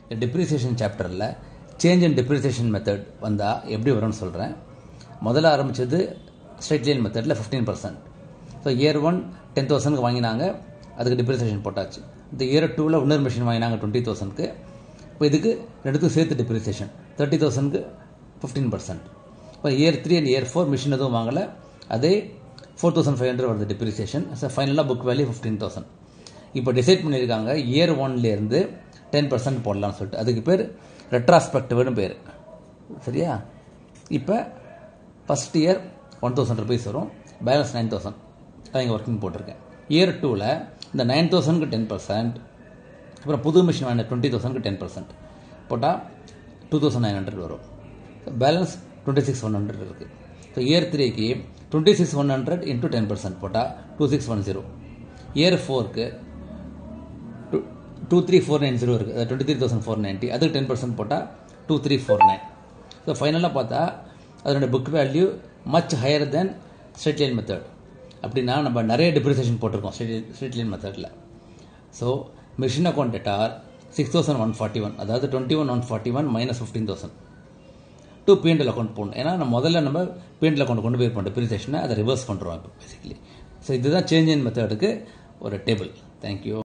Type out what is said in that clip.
depreciation சாப்டரில் change in depreciation method வந்தால் எப்படி வரும்னு சொல்கிறேன் முதல்ல ஆரம்பித்தது ஸ்ட்ரெயிட் லைன் மெத்தடில் fifteen percent so year one ten தௌசண்ட்க்கு வாங்கினாங்க அதுக்கு டிப்ரிசியேஷன் போட்டாச்சு இந்த இயர் டூவில் இன்னொரு மிஷின் வாங்கினாங்க டுவெண்ட்டி தௌசண்ட்க்கு இப்போ இதுக்கு ரெண்டுத்துக்கும் சேர்த்து டிப்ரிசியேஷன் தேர்ட்டி தௌசண்ட்க்கு ஃபிஃப்டீன் பர்சன்ட் இப்போ year three and year four machine எதுவும் வாங்கலை அதே ஃபோர் தௌசண்ட் ஃபைவ் ஹண்ட்ரட் வருது டிப்ரிசியேஷன் ஸோ ஃபைனலாக புக் வேல்யூ ஃபிஃப்டீன் தௌசண்ட் இப்போ டிசைட் பண்ணியிருக்காங்க இயர் ஒன்லேருந்து டென் பர்சன்ட் போடலாம்னு சொல்லிட்டு அதுக்கு பேர் ரெட்ராஸ்பெக்டிவ்னு பேர் சரியா இப்போ first year one thousand rupees வரும் பேலன்ஸ் நைன் தௌசண்ட் தான் இங்கே ஒர்க்கிங் போட்டிருக்கேன் இயர் டூவில் இந்த நைன் தௌசண்ட்க்கு டென் பர்சன்ட் அப்புறம் புது மிஷின் வாங்கின டுவெண்ட்டி தௌசண்ட்க்கு டென் பர்சன்ட் போட்டால் டூ தௌசண்ட் நைன் ஹண்ட்ரட் வரும் balance twenty six one hundred இருக்குது ஸோ இயர் த்ரீக்கு twenty six one hundred into ten percent போட்டால் two six one zero year ஃபோருக்கு two two three four nine zero இருக்குது twenty three thousand four ninety அதுக்கு ten percent போட்டால் two three four nine so ஃபைனலாக பார்த்தா அதனுடைய book value much higher then straight line method அப்படின்னா நம்ம நிறைய டிப்ரிசியேஷன் போட்டிருக்கோம் ஸ்ட்ரெயிட் ஸ்ட்ரெயிட் லைன் மெத்தடில் so machine account debtor six thousand one forty one அதாவது twenty one one forty one minus fifteen thousand to PNL account போடணும் ஏன்னா நம்ம முதல்ல நம்ம பிஎன்எல் அக்கௌண்ட் கொண்டு போயிருப்போம் டிப்ரிசியேஷனை அதை ரிவர்ஸ் பண்ணுறோம் இப்போ பேசிக்கலி ஸோ இதுதான் சேஞ்ச் இன் மெத்தடுக்கு ஒரு டேபிள் தேங்க்யூ